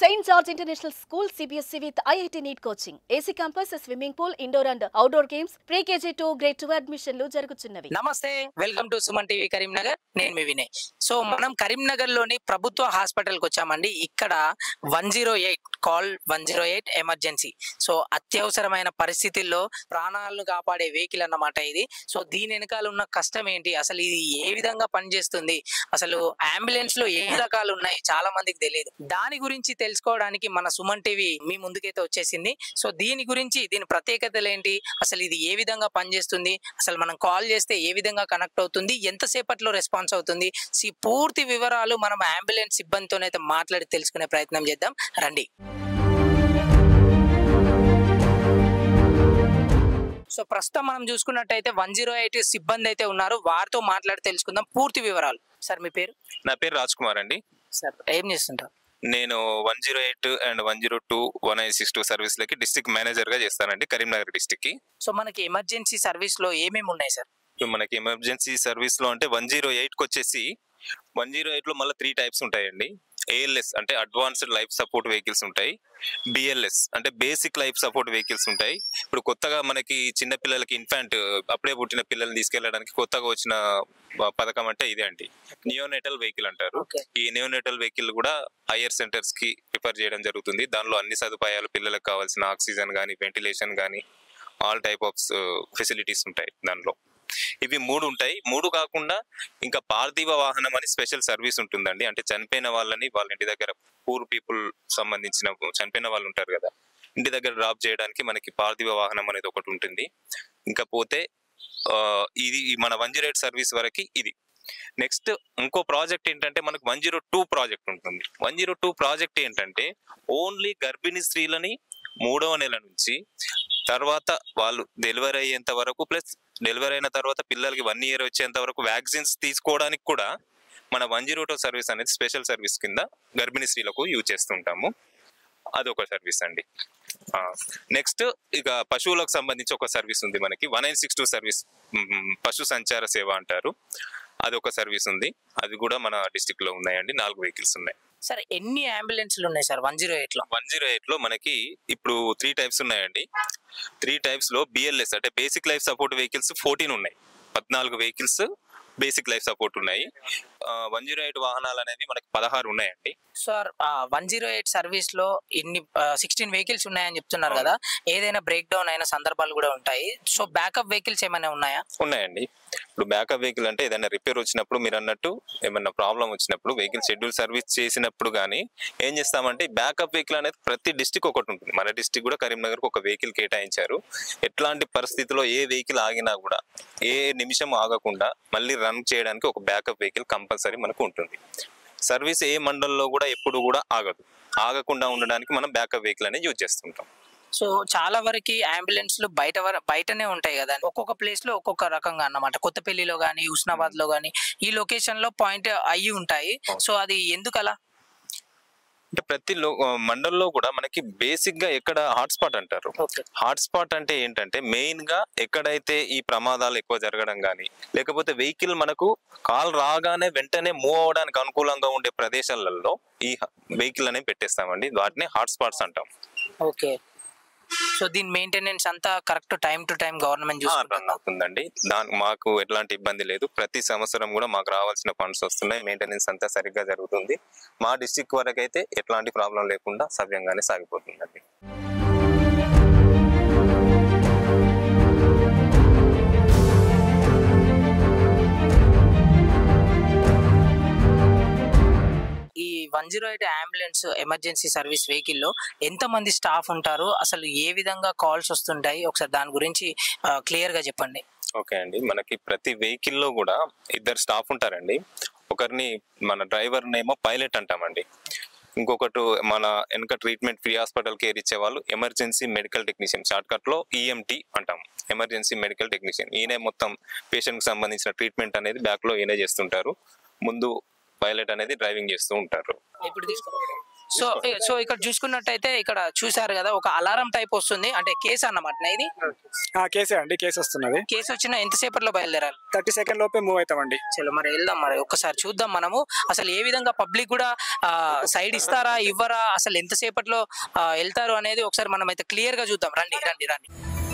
Saint George international school CBSE with IIT NEET coaching AC campus swimming pool indoor and outdoor games pre KG to grade two అడ్మిషన్లు జరుగుతున్నవి నమస్తే welcome to Suman TV Karimnagar నేను మీ Vinay so మనం కరీంనగర్ లోని ప్రభుత్వ hospital కి వచ్చామండి ఇక్కడ one zero eight call one zero eight emergency so అత్యవసరమైన పరిస్థితుల్లో ప్రాణాలను కాపాడే వెహికల్ అన్నమాట ఇది సో దీని వెనకాల ఉన్న కష్టం ఏంటి అసలు ఇది ఏ విధంగా పనిచేస్తుంది అసలు అంబులెన్స్ లో ఏ రకాలు ఉన్నాయి చాలా మందికి తెలియదు దాని గురించి తెలుసుకోవడానికి మన సుమన్ టీవీ మీ ముందుకైతే వచ్చేసింది సో దీని గురించి దీని ప్రత్యేకతలు ఏంటి అసలు ఇది ఏ విధంగా పనిచేస్తుంది అసలు మనం కాల్ చేస్తే ఏ విధంగా కనెక్ట్ అవుతుంది ఎంతసేపట్లో రెస్పాన్స్ అవుతుంది ఈ పూర్తి వివరాలు మనం అంబులెన్స్ సిబ్బందితోనైతే మాట్లాడి తెలుసుకునే ప్రయత్నం చేద్దాం రండి సో ప్రస్తుతం మనం చూసుకున్నట్టయితే వన్ జీరో ఎయిట్ సిబ్బంది అయితే ఉన్నారు వారితో మాట్లాడి తెలుసుకుందాం పూర్తి వివరాలు సార్ మీ పేరు నా పేరు రాజ్ కుమార్ అండి సార్ ఏం చేస్తుంటారు నేను one zero eight and one zero two one nine six two సర్వీస్లకి డిస్టిక్ మేనేజర్గా చేస్తానండి కరీంనగర్ డిస్టిక్కి సో మనకి ఎమర్జెన్సీ సర్వీస్ లో ఏమేమి ఉన్నాయి సార్ ఇప్పుడు మనకి ఎమర్జెన్సీ సర్వీస్లో అంటే వన్ జీరో ఎయిట్కి వచ్చేసి వన్ జీరో ఎయిట్లో మళ్ళీ త్రీ టైప్స్ ఉంటాయండి ఏఎల్ఎస్ అంటే అడ్వాన్స్డ్ లైఫ్ సపోర్ట్ వెహికల్స్ ఉంటాయి బిఎల్ఎస్ అంటే బేసిక్ లైఫ్ సపోర్ట్ వెహికల్స్ ఉంటాయి ఇప్పుడు కొత్తగా మనకి చిన్న పిల్లలకి ఇన్ఫాంట్ అప్పుడే పుట్టిన పిల్లల్ని తీసుకెళ్ళడానికి కొత్తగా వచ్చిన ప- పథకం అంటే ఇదే అండి నియోనేటల్ వెహికల్ అంటారు ఓకే ఈ నియోనేటల్ వెహికల్ కూడా హైయర్ సెంటర్స్ కి ప్రిఫర్ చేయడం జరుగుతుంది దానిలో అన్ని సదుపాయాలు పిల్లలకు కావాల్సిన ఆక్సిజన్ కానీ వెంటిలేషన్ కానీ ఆల్ టైప్ ఆఫ్ ఫెసిలిటీస్ ఉంటాయి దానిలో ఇవి మూడు ఉంటాయి మూడు కాకుండా ఇంకా పార్థివ వాహనం అని స్పెషల్ సర్వీస్ ఉంటుందండి అంటే చనిపోయిన వాళ్ళని వాళ్ళ ఇంటి దగ్గర పూర్ పీపుల్ సంబంధించిన చనిపోయిన వాళ్ళు ఉంటారు కదా ఇంటి దగ్గర డ్రాప్ చేయడానికి మనకి పార్థివ వాహనం అనేది ఒకటి ఉంటుంది ఇంకా పోతే ఆ, ఇది ఈ మన వన్ జీరో ఎయిట్ సర్వీస్ వరకు ఇది నెక్స్ట్ ఇంకో ప్రాజెక్ట్ ఏంటంటే మనకు వన్ జీరో టూ ప్రాజెక్ట్ ఉంటుంది వన్ జీరో టూ ప్రాజెక్ట్ ఏంటంటే ఓన్లీ గర్భిణీ స్త్రీలని మూడవ నెల నుంచి తర్వాత వాళ్ళు డెలివరీ అయ్యేంత వరకు ప్లస్ డెలివరీ అయిన తర్వాత పిల్లలకి వన్ ఇయర్ వచ్చేంత వరకు వ్యాక్సిన్స్ తీసుకోవడానికి కూడా మన వన్ జీరో టూ సర్వీస్ అనేది స్పెషల్ సర్వీస్ కింద గర్భిణీ స్త్రీలకు యూజ్ చేస్తుంటాము అదొక సర్వీస్ అండి నెక్స్ట్ ఇక పశువులకు సంబంధించి ఒక సర్వీస్ ఉంది మనకి one nine six two service మ్, పశు సంచార సేవ అంటారు అది ఒక సర్వీస్ ఉంది అది కూడా మన డిస్టిక్ లో ఉన్నాయండి నాలుగు వెహికల్స్ ఉన్నాయి సార్ ఎన్ని అంబులెన్స్లు ఉన్నాయి సార్ వన్ జీరో ఎయిట్ లో వన్ జీరో ఎయిట్ లో మనకి ఇప్పుడు త్రీ టైప్స్ ఉన్నాయండి త్రీ టైప్స్ లో బిఎల్ఎస్ అంటే basic life support vehicles fourteen ఉన్నాయి పద్నాలుగు వెహికల్స్ బేసిక్ లైఫ్ సపోర్ట్ ఉన్నాయి వన్ జీరో ఎయిట్ వాహనాలు అనేవి మనకి పదహారు ఉన్నాయండి sir one zero eight service లో ఇన్ని సిక్స్టీన్ వెహికల్స్ ఉన్నాయని చెప్తున్నారు కదా ఏదైనా బ్రేక్ డౌన్ అయిన సందర్భాలు కూడా ఉంటాయి సో బ్యాకప్ వెహికల్స్ ఏమైనా ఉన్నాయా ఉన్నాయండి ఇప్పుడు బ్యాకప్ వెహికల్ అంటే ఏదైనా రిపేర్ వచ్చినప్పుడు మీరు అన్నట్టు ఏమన్నా ప్రాబ్లం వచ్చినప్పుడు వెహికల్ షెడ్యూల్ సర్వీస్ చేసినప్పుడు కానీ ఏం చేస్తామంటే బ్యాకప్ వెహికల్ అనేది ప్రతి డిస్టిక్ ఒకటి ఉంటుంది మన డిస్టిక్ కూడా కరీంనగర్కి ఒక వెహికల్ కేటాయించారు ఎట్లాంటి పరిస్థితిలో ఏ వెహికల్ ఆగినా కూడా ఏ నిమిషం ఆగకుండా మళ్ళీ రన్ చేయడానికి ఒక బ్యాకప్ వెహికల్ కంపల్సరీ మనకు ఉంటుంది సర్వీస్ ఏ మండలంలో కూడా ఎప్పుడు కూడా ఆగదు ఆగకుండా ఉండడానికి మనం బ్యాకప్ వెహికల్ అనేది యూజ్ చేస్తుంటాం సో చాలా వరకు అంబులెన్స్ లు బయట వర- బయటనే ఉంటాయి కదా ఒక్కొక్క ప్లేస్ లో ఒక్కొక్క రకంగా అన్నమాట కొత్తపల్లిలో గానీ హుస్నాబాద్ లో గానీ ఈ లొకేషన్ లో పాయింట్ అయ్యి ఉంటాయి సో అది ఎందుకు అలా అంటే ప్రతి లో మండల్లో కూడా మనకి బేసిక్ గా ఎక్కడ హాట్స్పాట్ అంటారు ఓకే హాట్స్పాట్ అంటే ఏంటంటే మెయిన్ గా ఎక్కడైతే ఈ ప్రమాదాలు ఎక్కువ జరగడం కానీ లేకపోతే వెహికల్ మనకు కాల్ రాగానే వెంటనే మూవ్ అవడానికి అనుకూలంగా ఉండే ప్రదేశాలలో ఈ వెహికల్ అనేది పెట్టేస్తామండి వాటిని హాట్స్పాట్స్ అంటాం ఓకే సో దీని మెయింటెనెన్స్ అంతా correct time to time government run చూసుకుంటుందా అవుతుందండి దాని మాకు ఎట్లాంటి ఇబ్బంది లేదు ప్రతి సంవత్సరం కూడా మాకు రావాల్సిన ఫండ్స్ వస్తున్నాయి మెయింటెనెన్స్ అంతా సరిగ్గా జరుగుతుంది మా డిస్టిక్ వరకు అయితే ఎట్లాంటి ప్రాబ్లం లేకుండా సవ్యంగానే సాగిపోతుందండి ఈ one zero eight ambulance emergency service vehicle లో ఎంత మంది స్టాఫ్ ఉంటారు అసలు ఏ విధంగా కాల్స్ వస్తుంటాయి ఒకసారి దాని గురించి క్లియర్ గా చెప్పండి ఓకే అండి మనకి ప్రతి వెహికల్ లో కూడా ఇద్దరు స్టాఫ్ ఉంటారండి ఒకరిని మన డ్రైవర్ నేమో పైలట్ అంటామండి ఇంకొకటి మన వెనక ట్రీట్మెంట్ ఫ్రీ హాస్పిటల్ కేర్ ఇచ్చే వాళ్ళు emergency medical technician shortcut లో ఈఎంటీ అంటాం ఎమర్జెన్సీ మెడికల్ టెక్నీషియన్ ఈయనే మొత్తం పేషెంట్ కి సంబంధించిన ట్రీట్మెంట్ అనేది బ్యాక్ లో ఈయనే చేస్తుంటారు ముందు పైలట్ అనేది డ్రైవింగ్ చేస్తూ ఉంటారు ఇప్పుడు తీసుకో సో సో ఇక్కడ చూసుకున్నట్టయితే ఇక్కడ చూసారు కదా ఒక అలారం టైప్ వస్తుంది అంటే కేసు అన్నమాట ఇది ఆ, కేసే అండి కేసు వస్తున్నది కేసు వచ్చిన ఎంతసేపట్లో బయలుదేరాలి థర్టీ సెకండ్ లోపే మూవ్ అవుతామండి చలో మరి వెళ్దాం మరి ఒక్కసారి చూద్దాం మనము అసలు ఏ విధంగా పబ్లిక్ కూడా సైడ్ ఇస్తారా ఇవ్వరా అసలు ఎంతసేపట్లో ఆ, వెళ్తారు అనేది ఒకసారి మనం అయితే క్లియర్ గా చూద్దాం రండి రండి రండి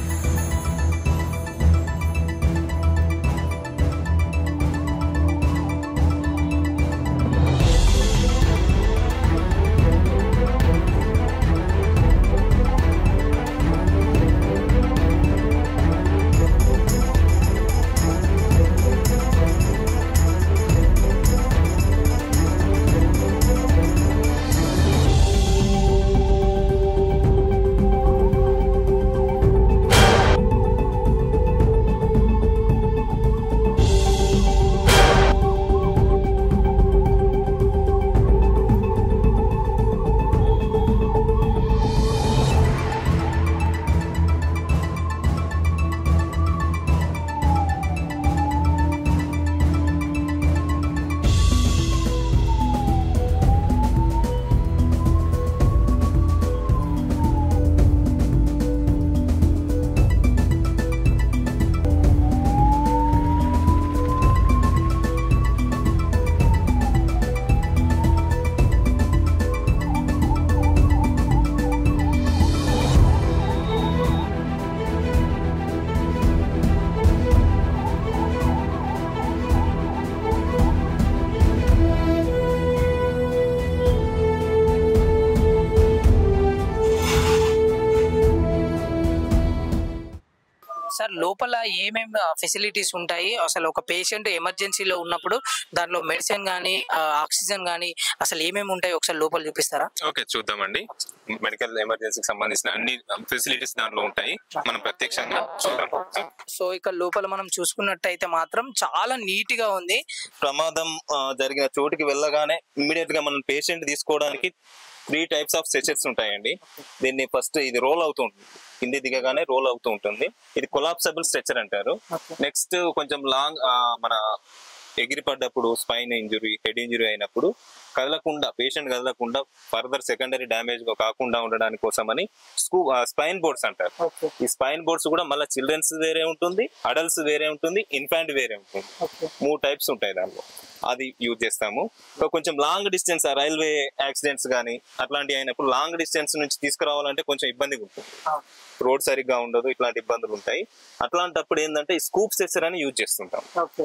సార్ లోపల ఏమేమి ఫెసిలిటీస్ ఉంటాయి అసలు ఒక పేషెంట్ ఎమర్జెన్సీలో ఉన్నప్పుడు దాంట్లో మెడిసిన్ కానీ ఆక్సిజన్ కానీ అసలు ఏమేమి ఉంటాయి ఒకసారి లోపల చూపిస్తారా ఓకే చూద్దామండి మెడికల్ ఎమర్జెన్సీకి సంబంధించిన అన్ని ఫెసిలిటీస్ దాంట్లో ఉంటాయి మనం ప్రత్యక్షంగా చూద్దాం సో ఇక్కడ లోపల మనం చూసుకున్నట్టయితే మాత్రం చాలా నీట్ గా ఉంది ప్రమాదం ఆ, జరిగిన చోటుకి వెళ్ళగానే ఇమ్మీడియట్ గా మనం పేషెంట్ తీసుకోవడానికి త్రీ టైప్స్ ఆఫ్ సెషన్స్ ఉంటాయండి దీన్ని ఫస్ట్ ఇది రోల్ అవుతూ ఉంటుంది కింది దిగగానే రోల్ అవుతూ ఉంటుంది ఇది కొలాప్సబుల్ స్ట్రెచర్ అంటారు నెక్స్ట్ కొంచెం లాంగ్ మన ఎగిరి పడ్డప్పుడు స్పైన్ ఇంజురీ హెడ్ ఇంజురీ అయినప్పుడు కదలకుండా పేషెంట్ కదలకుండా ఫర్దర్ సెకండరీ డ్యామేజ్ కాకుండా ఉండడానికి కోసమని స్కూ స్పైన్ బోర్డ్స్ అంటారు ఈ స్పైన్ బోర్డ్స్ కూడా మళ్ళీ చిల్డ్రన్స్ వేరే ఉంటుంది అడల్ట్స్ వేరే ఉంటుంది ఇన్ఫాంట్ వేరే ఉంటుంది మూడు టైప్స్ ఉంటాయి దాంట్లో అది యూజ్ చేస్తాము ఇంకా కొంచెం లాంగ్ డిస్టెన్స్ రైల్వే యాక్సిడెంట్స్ కానీ అట్లాంటివి అయినప్పుడు లాంగ్ డిస్టెన్స్ నుంచి తీసుకురావాలంటే కొంచెం ఇబ్బందిగా ఉంటుంది రోడ్ సరిగ్గా ఉండదు ఇట్లాంటి ఇబ్బందులు ఉంటాయి అట్లాంటప్పుడు ఏంటంటే ఈ స్కూప్ సెసర్ అని యూజ్ చేస్తుంటాం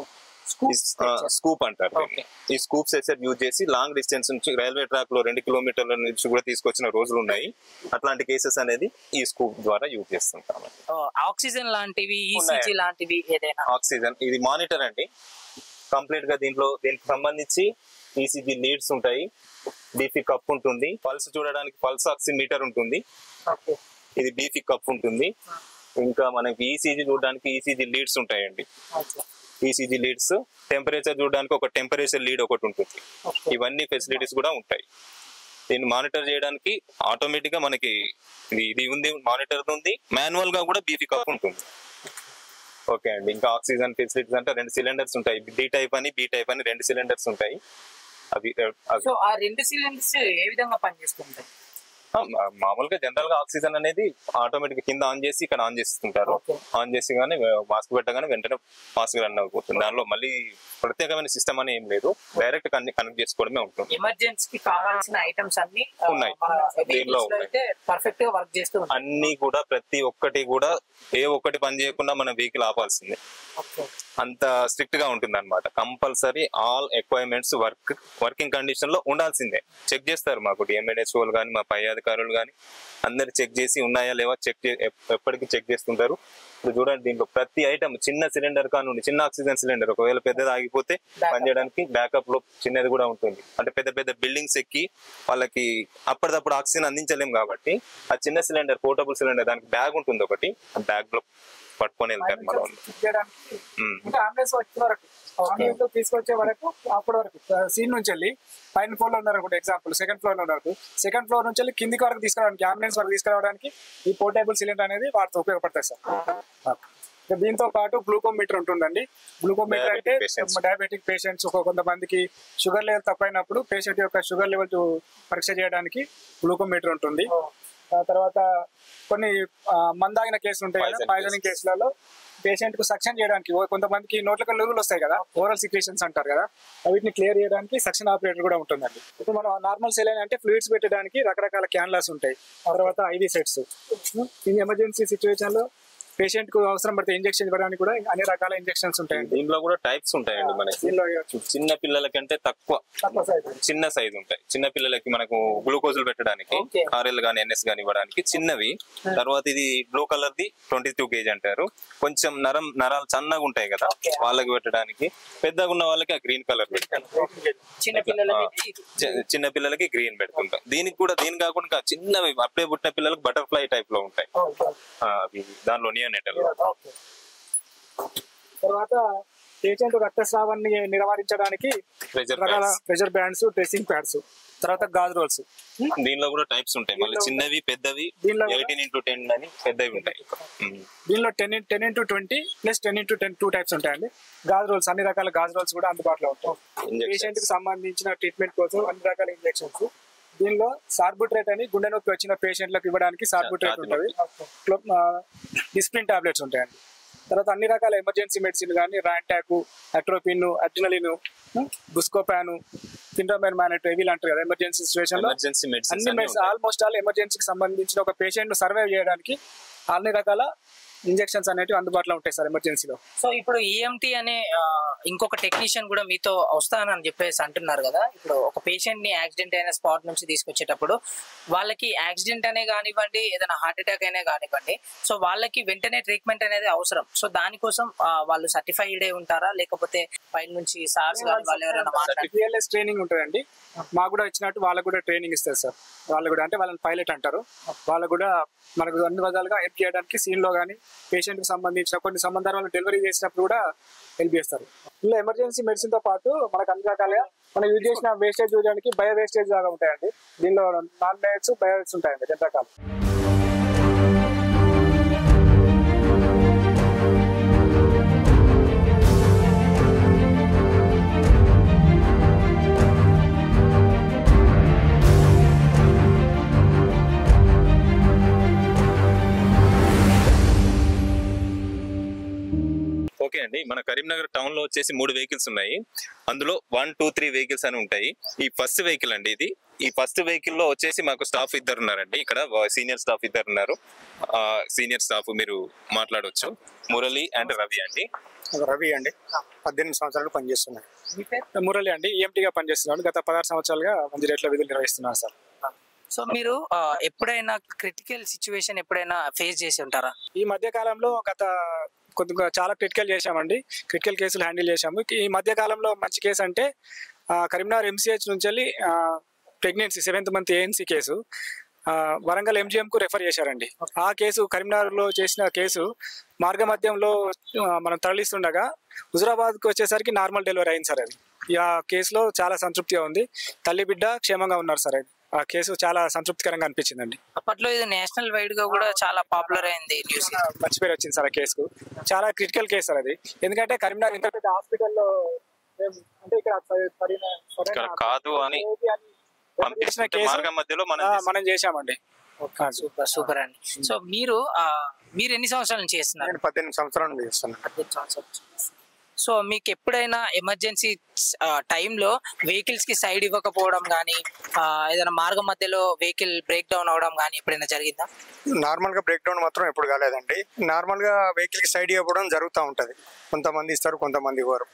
స్కూప్ అంటారు దీన్ని. ఈ స్కూప్ సెసర్ యూజ్ చేసి లాంగ్ డిస్టెన్స్ నుంచి రైల్వే ట్రాక్ లో రెండు కిలోమీటర్ల నుంచి కూడా తీసుకొచ్చిన రోజులు ఉన్నాయి అట్లాంటి కేసెస్ అనేది ఈ స్కూప్ ద్వారా యూజ్ చేస్తుంటాం ఆక్సిజన్ లాంటివి ఈసీజీ ఉన్నాయి. లాంటివి ఏదైనా ఆక్సిజన్ ఇది మానిటర్ అండి కంప్లీట్ గా దీంట్లో దీనికి సంబంధించి ఈసీజీ లీడ్స్ ఉంటాయి బీపీ కప్ ఉంటుంది పల్స్ చూడడానికి పల్స్ ఆక్సిమీటర్ ఉంటుంది ఇది బీపీ కప్ ఉంటుంది ఇంకా మనకి ఈసీజీ చూడడానికి ఈసీజీ లీడ్స్ ఉంటాయండి ఈసీజీ లీడ్స్ టెంపరేచర్ చూడడానికి ఒక టెంపరేచర్ లీడ్ ఒకటి ఉంటుంది ఇవన్నీ ఫెసిలిటీస్ కూడా ఉంటాయి దీన్ని మానిటర్ చేయడానికి ఆటోమేటిక్ గా మనకి ఇది ఇది ఉంది మానిటర్ ఉంది మాన్యువల్ గా కూడా బీపీ కప్ ఉంటుంది ఓకే అండి ఇంకా ఆక్సిజన్ ఫెసిలిటీస్ అంటే రెండు సిలిండర్స్ ఉంటాయి డి టైప్ అని బి టైప్ అని రెండు సిలిండర్స్ ఉంటాయి అవి అవి సో ఆ రెండు సిలిండర్స్ ఏ విధంగా పనిచేస్తుంటాయి ఆ, మా- మామూలుగా జనరల్ గా ఆక్సిజన్ అనేది ఆటోమేటిక్ కింద ఆన్ చేసి ఇక్కడ ఆన్ చేస్తుంటారు Okay. ఆన్ చేసి కానీ మాస్క్ పెట్టగానే వెంటనే మాస్క్ రన్ అయిపోతుంది దానిలో మళ్ళీ ప్రత్యేకమైన సిస్టమ్ అని ఏం లేదు డైరెక్ట్ కనెక్ట్ చేసుకోవడమే ఉంటుంది ఎమర్జెన్సీకి కావాల్సిన ఐటమ్స్ అన్ని ఆ, ఉన్నాయి. మన దీనిలో vehicles లో ఉన్నాయి. అయితే పర్ఫెక్ట్ గా వర్క్ చేస్తూ ఉంటాయి అన్ని కూడా ప్రతి ఒక్కటి కూడా ఏ ఒక్కటి పని చేయకుండా మన వెహికల్ ఆపాల్సిందే Okay. అంత స్ట్రిక్ట్ గా ఉంటుంది అనమాట compulsory all equipments work working condition లో ఉండాల్సిందే చెక్ చేస్తారు మాకు డిఎంఎన్హెచ్ వాళ్ళు కానీ మా పై అధికారులు కానీ అందరు చెక్ చేసి ఉన్నాయా లేవా చెక్ ఎప్పటికీ చెక్ చేస్తుంటారు ఇప్పుడు చూడండి దీంట్లో ప్రతి ఐటమ్ చిన్న సిలిండర్ కానుండి చిన్న ఆక్సిజన్ సిలిండర్ ఒకవేళ పెద్దది ఆగిపోతే పనిచేయడానికి బ్యాకప్ లో చిన్నది కూడా ఉంటుంది అంటే పెద్ద పెద్ద బిల్డింగ్స్ ఎక్కి వాళ్ళకి అప్పటిదప్పుడు ఆక్సిజన్ అందించలేం కాబట్టి ఆ చిన్న సిలిండర్ పోర్టబుల్ సిలిండర్ దానికి బ్యాగ్ ఉంటుంది ఒకటి ఆ బ్యాగ్ లో పట్టుకొని వెళ్తారు మన వాళ్ళు చేయడానికి ఉమ్. అంటే అంబులెన్స్ వచ్చే వరకు అంబులెన్స్ లో తీసుకొచ్చే వరకు అప్పటి వరకు సీన్ నుంచి వెళ్ళి పైన ఫ్లోర్ లో ఉన్నారు ఒకటి ఎగ్జాంపుల్ సెకండ్ ఫ్లోర్ లో ఉన్నారు సెకండ్ ఫ్లోర్ నుంచి వెళ్ళి కిందికి వరకు తీసుకురావడానికి అంబులెన్స్ వరకు తీసుకురావడానికి ఈ పోర్టబుల్ సిలిండర్ అనేది వాటితో ఉపయోగపడతాయి సార్ ఇక దీంతో పాటు గ్లూకోమీటర్ ఉంటుందండి గ్లూకోమీటర్ Diabetic అంటే patients. డయాబెటిక్ పేషెంట్స్ కొంతమందికి షుగర్ లెవెల్ తక్కువైనప్పుడు పేషెంట్ యొక్క షుగర్ లెవెల్ పరీక్ష చేయడానికి గ్లూకోమీటర్ ఉంటుంది ఆ తర్వాత కొన్ని ఆ, మందాగిన కేసులు ఉంటాయి కదా Poison పాయిజనింగ్ cases. కేసులలో పేషెంట్ కు సక్షన్ చేయడానికి ఓ- కొంతమందికి నోట్లకు నురుగులు వస్తాయి కదా ఓరల్ సిక్రేషన్స్ అంటారు కదా వీటిని క్లియర్ చేయడానికి సక్షన్ ఆపరేటర్ కూడా ఉంటుందండి ఇప్పుడు మనం నార్మల్ సెలైన్ అంటే ఫ్లూయిడ్స్ పెట్టడానికి రకరకాల క్యాన్లాస్ ఉంటాయి తర్వాత IV sets in emergency situation లో పేషెంట్ కు అవసరం పడితే ఇంజెక్షన్ ఇవ్వడానికి కూడా అన్ని రకాల ఇంజెక్షన్స్ ఉంటాయండి దీంట్లో కూడా టైప్స్ ఉంటాయండి మనకి దీనిలో ఇవ్వచ్చు. చిన్న పిల్లలకంటే తక్కువ తక్కువ size. చిన్న సైజ్ ఉంటాయి చిన్న పిల్లలకి మనకు గ్లూకోజులు పెట్టడానికి Okay. ఆర్ఎల్ గానీ ఎన్ఎస్ గానీ ఇవ్వడానికి చిన్నవి తర్వాత ఇది బ్లూ కలర్ ది ట్వంటీ టూ కేజీ అంటారు కొంచెం నరం నరాలు సన్నగా ఉంటాయి కదా వాళ్ళకి పెట్టడానికి పెద్దగా ఉన్న వాళ్ళకి ఆ గ్రీన్ కలర్ పెడతారు చిన్న పిల్లలకి చి- చిన్న పిల్లలకి గ్రీన్ పెడుతుంటాం దీనికి కూడా దీని కాకుండా ఇంకా చిన్నవి అప్పుడే పుట్టిన పిల్లలకి బటర్ఫ్లై టైప్ లో ఉంటాయి ఆ, అవి దానిలో నియోనెటల్ తర్వాత పేషెంట్ రక్తస్రావాన్ని నివారించడానికి ప్రెజర్ రకాల ప్రెషర్ బ్యాండ్స్ డ్రెస్సింగ్ ప్యాడ్స్ తర్వాత గాజు రోల్స్ దీనిలో కూడా టైప్స్ ఉంటాయి మళ్ళీ దీనిలో చిన్నవి పెద్దవి దీనిలో కూడా- ఎయిటీన్ ఇంటూ టెన్ అని పెద్దవి ఉంటాయి ఉమ్. దీనిలో ten ten into twenty plus ten into ten two types ఉంటాయండి గాజు రోల్స్ అన్ని రకాల గాజు రోల్స్ కూడా అందుబాటులో ఉంటాయి Injections. పేషెంట్ కి సంబంధించిన ట్రీట్మెంట్ కోసం అన్ని రకాల ఇంజెక్షన్స్ దీనిలో సార్బుట్రేట్ అని గుండె నొప్పి వచ్చిన పేషెంట్లకు ఇవ్వడానికి సార్బుట్రేట్ ఛాతీ ఉంటుంది డిస్ప్లిన్ టాబ్లెట్స్ ఉంటాయండి తర్వాత అన్ని రకాల ఎమర్జెన్సీ మెడిసిన్ కానీ ర్యాంటాకు అట్రోపిన్ అడ్రినలిన్ బుస్కోపాను సిండ్రోమైన్ మ్యానెట్ ఇవి అంటారు కదా ఎమర్జెన్సీ సిచ్యువేషన్ లో ఎమర్జెన్సీ మెడిసిన్స్ అన్ని అన్ని ఉంటాయి. ఆల్మోస్ట్ ఆల్ ఎమర్జెన్సీకి సంబంధించిన ఒక పేషెంట్ సర్వైవ్ చేయడానికి అన్ని రకాల ఇంజెక్షన్స్ అనేవి అందుబాటులో ఉంటాయి సార్ ఎమర్జెన్సీలో సో ఇప్పుడు ఈఎంటీ అనే ఆ, ఇంకొక టెక్నీషియన్ కూడా మీతో వస్తానని చెప్పేసి అంటున్నారు కదా ఇప్పుడు ఒక పేషెంట్ ని యాక్సిడెంట్ అయిన స్పాట్ నుంచి తీసుకొచ్చేటప్పుడు వాళ్ళకి యాక్సిడెంట్ అనే కానివ్వండి ఏదైనా హార్ట్ అటాక్ అయినా కానివ్వండి సో వాళ్ళకి వెంటనే ట్రీట్మెంట్ అనేది అవసరం సో దానికోసం ఆ, వాళ్ళు సర్టిఫైడ్ ఉంటారా లేకపోతే పై నుంచి సార్స్ కానీ వాళ్ళు ఎవరైనా మాట్లాడారు పిఎల్ఎస్ ట్రైనింగ్ ఉంటుందండి మాకు కూడా ఇచ్చినట్టు వాళ్ళకు కూడా ట్రైనింగ్ ఇస్తారు సార్ వాళ్ళు కూడా అంటే వాళ్ళని పైలట్ అంటారు వాళ్ళు కూడా మనకు అన్ని విధాలుగా హెల్ప్ చేయడానికి సీన్ లో కానీ పేషెంట్ కి సంబంధించిన కొన్ని సంబంధాలు డెలివరీ చేసినప్పుడు కూడా హెల్ప్ చేస్తారు ఇందులో ఎమర్జెన్సీ మెడిసిన్ తో పాటు మనకు అన్ని రకాలుగా మనం యూజ్ చేసిన వేస్టేజ్ చూడడానికి బయో వేస్టేజ్ లాగా ఉంటాయండి దీనిలో నాన్ బయోట్స్ బయోట్స్ ఉంటాయండి రెండు రకాలు ఓకే అండి మన కరీంనగర్ టౌన్ లో వచ్చేసి మూడు వెహికల్స్ ఉన్నాయి అందులో వన్ టూ త్రీ వెహికల్స్ అని ఉంటాయి ఈ ఫస్ట్ వెహికల్ అండి ఇది ఈ ఫస్ట్ వెహికల్ లో వచ్చేసి మాకు స్టాఫ్ ఇద్దరు ఉన్నారండి ఇక్కడ సీనియర్ స్టాఫ్ ఇద్దరు ఉన్నారు సీనియర్ స్టాఫ్ మీరు మాట్లాడవచ్చు మురళి అండ్ రవి అండి రవి అండి పద్దెనిమిది సంవత్సరాలు పనిచేస్తున్నాను మురళి అండి ఈఎంటీగా పనిచేస్తున్నాను గత పదహారు సంవత్సరాలుగా మంచి రేట్ల విధులు నిర్వహిస్తున్నాను సార్ సో మీరు ఆ, ఎప్పుడైనా క్రిటికల్ సిచ్యువేషన్ ఎప్పుడైనా ఫేస్ చేసి ఉంటారా ఈ మధ్య కాలంలో గత కొద్దిగా చాలా క్రిటికల్ చేశామండి క్రిటికల్ కేసులు హ్యాండిల్ చేశాము ఈ మధ్య కాలంలో మంచి కేసు అంటే ఆ, కరీంనగర్ ఎంసీహెచ్ నుంచి వెళ్ళి pregnancy seventh month ANC case ఆ, వరంగల్ ఎంజిఎం కు రెఫర్ చేశారండి ఆ కేసు కరీంనగర్ లో చేసిన కేసు మార్గ మధ్యంలో ఆ, మనం తరలిస్తుండగా హుజురాబాద్ కు వచ్చేసరికి నార్మల్ డెలివరీ అయింది సార్ అది ఈ ఆ కేసులో చాలా సంతృప్తిగా ఉంది తల్లి బిడ్డ క్షేమంగా ఉన్నారు సార్ అది ఆ కేసు చాలా సంతృప్తికరంగా అనిపించిందండి అప్పట్లో ఇది నేషనల్ వైడ్ గా కూడా చాలా పాపులర్ అయింది న్యూస్ మంచి పేరు వచ్చింది సార్ ఆ కేసుకు చాలా క్రిటికల్ కేసు సార్ అది ఎందుకంటే కరీంనగర్ ఇంత పెద్ద హాస్పిటల్లో మేము అంటే ఇక్కడ సరి- సరైన- సరైన ఇక్కడ కాదు అని ఏది అని చేసిన పంపిస్తున్న కేసు మార్గం మధ్యలో మనం ఆ, మనం చేశామండి ఆ, సూపర్ సూపర్ అండి సో మీరు ఆ, మీరు ఎన్ని సంవత్సరాల నుంచి చేస్తున్నారు నేను పద్దెనిమిది సంవత్సరాల నుండి చేస్తున్నాను సో మీకు ఎప్పుడైనా ఎమర్జెన్సీ టైంలో వెహికల్స్ కి సైడ్ ఇవ్వకపోవడం కానీ ఏదైనా మార్గం మధ్యలో వెహికల్ బ్రేక్ డౌన్ అవడం కానీ ఎప్పుడైనా జరిగిందా నార్మల్ గా బ్రేక్ డౌన్ మాత్రం ఎప్పుడు కాలేదండి నార్మల్ గా వెహికల్ కి సైడ్ ఇవ్వడం జరుగుతూ ఉంటది కొంతమంది ఇస్తారు కొంతమంది ఇవ్వరు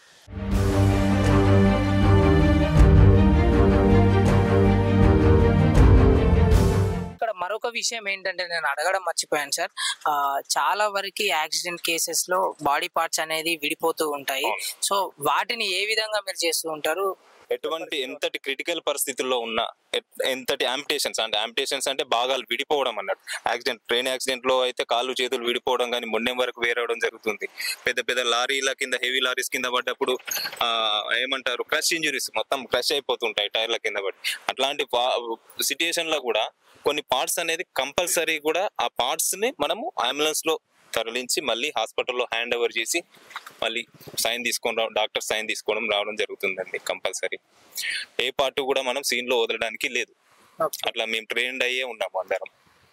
ఇక్కడ మరొక విషయం ఏంటంటే నేను అడగడం మర్చిపోయాను సార్ ఆ, చాలా వరకు యాక్సిడెంట్ కేసెస్ లో బాడీ పార్ట్స్ అనేది విడిపోతూ ఉంటాయి సో వాటిని ఏ విధంగా మీరు చేస్తూ ఉంటారు ఎటువంటి ఎంతటి క్రిటికల్ పరిస్థితుల్లో ఉన్న ఎట్- ఎంతటి ఆంపిటేషన్స్ అంటే ఆంపిటేషన్స్ అంటే భాగాలు విడిపోవడం అన్నట్టు యాక్సిడెంట్ ట్రైన్ యాక్సిడెంట్ లో అయితే కాళ్ళు చేతులు విడిపోవడం కానీ మొండెం వరకు వేరవడం జరుగుతుంది పెద్ద పెద్ద లారీల కింద హెవీ లారీస్ కింద పడ్డప్పుడు ఆ, ఏమంటారు క్రష్ ఇంజురీస్ మొత్తం క్రష్ అయిపోతుంటాయి టైర్ల కింద పడి అట్లాంటి సిచ్యుయేషన్ లో కూడా కొన్ని పార్ట్స్ అనేది కంపల్సరీ కూడా ఆ పార్ట్స్ ని మనము అంబులెన్స్ లో తరలించి మళ్ళీ హాస్పిటల్లో హ్యాండ్ ఓవర్ చేసి మళ్ళీ సైన్ తీసుకొని రావడం డాక్టర్ సైన్ తీసుకోవడం రావడం జరుగుతుందండి కంపల్సరీ ఏ పార్ట్ కూడా మనం సీన్లో వదలడానికి లేదు అట్లా మేము ట్రైన్డ్ అయ్యే ఉన్నాము అందరం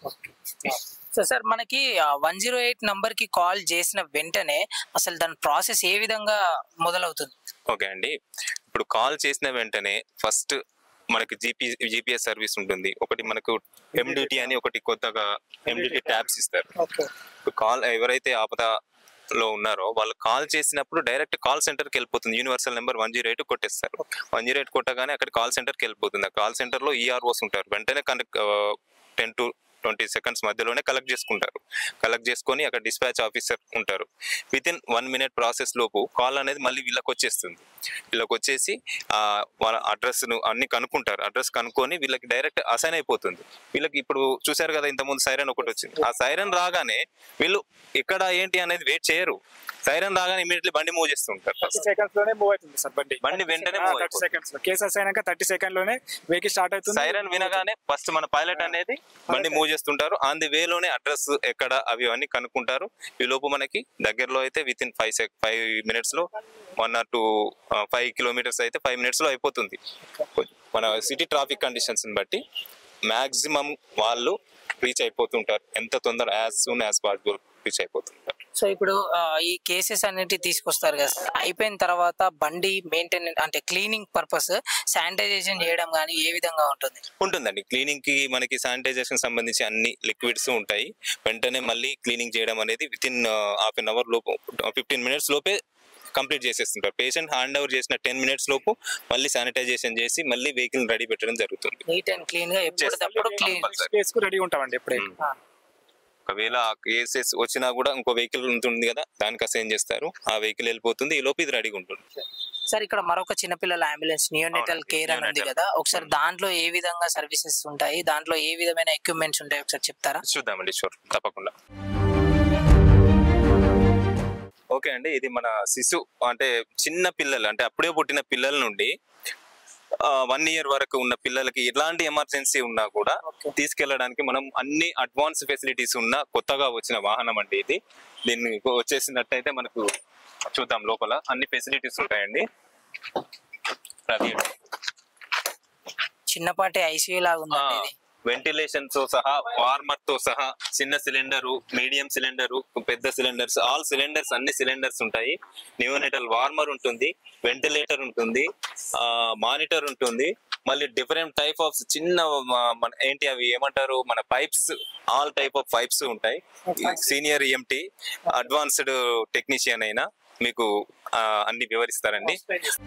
సో సార్ మనకి వన్ జీరో ఎయిట్ నంబర్ కి కాల్ చేసిన వెంటనే అసలు దాని ప్రాసెస్ ఏ విధంగా మొదలవుతుంది ఓకే అండి ఇప్పుడు కాల్ చేసిన వెంటనే ఫస్ట్ మనకి జీపీ జీపీఎస్ సర్వీస్ ఉంటుంది ఒకటి మనకు ఎండిటి అని ఒకటి కొత్తగా ఎండిటి ట్యాబ్స్ ఇస్తారు కాల్ ఎవరైతే ఆపద లో ఉన్నారో వాళ్ళు కాల్ చేసినప్పుడు డైరెక్ట్ కాల్ సెంటర్ కి వెళ్ళిపోతుంది universal number one zero eight కొట్టేస్తారు వన్ జీరో ఎయిట్ కొట్టగానే అక్కడ కాల్ సెంటర్ కి వెళ్ళిపోతుంది ఆ కాల్ సెంటర్ లో ఈఆర్ఓస్ ఉంటారు వెంటనే connect ten to twenty seconds మధ్యలోనే కలెక్ట్ చేసుకుంటారు కలెక్ట్ చేసుకొని అక్కడ డిస్పాచ్ ఆఫీసర్ ఉంటారు within one minute process లోపు కాల్ అనేది మళ్ళీ వీళ్ళకి వచ్చేస్తుంది వీళ్ళకి వచ్చేసి ఆ, వాళ్ళ అడ్రస్ ను అన్ని కనుక్కుంటారు అడ్రస్ కనుక్కొని వీళ్ళకి డైరెక్ట్ అసైన్ అయిపోతుంది వీళ్ళకి ఇప్పుడు చూశారు కదా ఇంతకుముందు సైరన్ ఒకటి వచ్చింది ఆ సైరన్ రాగానే వీళ్ళు ఎక్కడ ఏంటి అనేది వెయిట్ చేయరు సైరన్ రాగానే ఇమీడియట్లీ బండి మూవ్ చేస్తుంటారు థర్టీ సెకండ్స్ లోనే మూవ్ అవుతుంది సార్ బండి బండి వెంటనే move థర్టీ అయిపోతుంది. సెకండ్స్ లో కేసెస్ అయినాక థర్టీ సెకండ్ లోనే వెహికల్ స్టార్ట్ అవుతుంది సైరన్ వినగానే ఫస్ట్ మన పైలట్ అనేది బండి మూవ్ చేస్తుంటారు ఆన్ ది వేలోనే అడ్రస్ ఎక్కడ అవి అన్ని కనుక్కుంటారు ఈ లోపు మనకి దగ్గరలో అయితే within five sec five minutes లో one or two five kilometres అయితే ఫైవ్ మినిట్స్ లో అయిపోతుంది మన సిటీ ట్రాఫిక్ కండిషన్స్ బట్టి మాక్సిమం వాళ్ళు రీచ్ అయిపోతుంటారు ఎంత తొందర as soon as possible reach అయిపోతుంటారు సో ఇప్పుడు ఆ, ఈ కేసెస్ అన్నిటి తీసుకొస్తారు కదా సార్ అయిపోయిన తర్వాత బండి మెయింటెనెన్స్ అంటే క్లీనింగ్ పర్పస్ శానిటైజేషన్ చేయడం కానీ ఏ విధంగా ఉంటుంది ఉంటుందండి క్లీనింగ్ కి మనకి శానిటైజేషన్ సంబంధించి అన్ని లిక్విడ్స్ ఉంటాయి వెంటనే మళ్ళీ క్లీనింగ్ చేయడం అనేది within half an hour లోపు ఫిఫ్టీన్ మినిట్స్ లోపే కంప్లీట్ చేసేస్తుంటారు పేషెంట్ హ్యాండ్ ఓవర్ చేసిన టెన్ మినిట్స్ లోపు మళ్ళీ శానిటైజేషన్ చేసి మళ్ళీ వెహికల్ రెడీ పెట్టడం జరుగుతుంది నీట్ అండ్ క్లీన్ గా ఎప్పటికప్పుడు క్లీన్ కేసు కు రెడీ ఉంటామండి ఎప్పుడే ఉమ్. ఒకవేళ ఆ కేసెస్ వచ్చినా కూడా ఇంకో వెహికల్ ఉంటుంది కదా దానికి అసైన్ చేస్తారు ఆ వెహికల్ వెళ్ళిపోతుంది ఈ లోపు ఇది రెడీగా ఉంటుంది సార్ ఇక్కడ మరొక చిన్నపిల్లల అంబులెన్స్ నియోనెటల్ అవునండి, కేర్ అని ఉంది neonatal. కదా ఒకసారి దాంట్లో ఏ విధంగా సర్వీసెస్ ఉంటాయి దాంట్లో ఏ విధమైన ఎక్విప్మెంట్స్ ఉంటాయి ఒకసారి చెప్తారా చూద్దామండి షూర్ తప్పకుండా ఓకే అండి ఇది మన శిశు అంటే చిన్న పిల్లలు అంటే అప్పుడే పుట్టిన పిల్లల నుండి వన్ ఇయర్ వరకు ఉన్న పిల్లలకి ఎలాంటి ఎమర్జెన్సీ ఉన్నా కూడా తీసుకెళ్ళడానికి మనం అన్ని అడ్వాన్స్ ఫెసిలిటీస్ ఉన్న కొత్తగా వచ్చిన వాహనం అండి ఇది దీన్ని వచ్చేసినట్టయితే మనకు చూద్దాం లోపల అన్ని ఫెసిలిటీస్ ఉంటాయండి అది చిన్నపాటి ఐసీయూ లాగా ఉందండి ఇది వెంటిలేషన్ తో సహా వార్మర్ తో సహా చిన్న సిలిండరు మీడియం సిలిండరు పెద్ద సిలిండర్స్ ఆల్ సిలిండర్స్ అన్ని సిలిండర్స్ ఉంటాయి న్యూనెటల్ వార్మర్ ఉంటుంది వెంటిలేటర్ ఉంటుంది మానిటర్ ఉంటుంది మళ్ళీ డిఫరెంట్ టైప్ ఆఫ్ చిన్న మ- మన ఏంటి అవి ఏమంటారు మన pipes all type of pipes ఉంటాయి సీనియర్ ఈఎంటీ అడ్వాన్స్డ్ టెక్నీషియన్ అయినా మీకు ఆ, అన్ని వివరిస్తారండి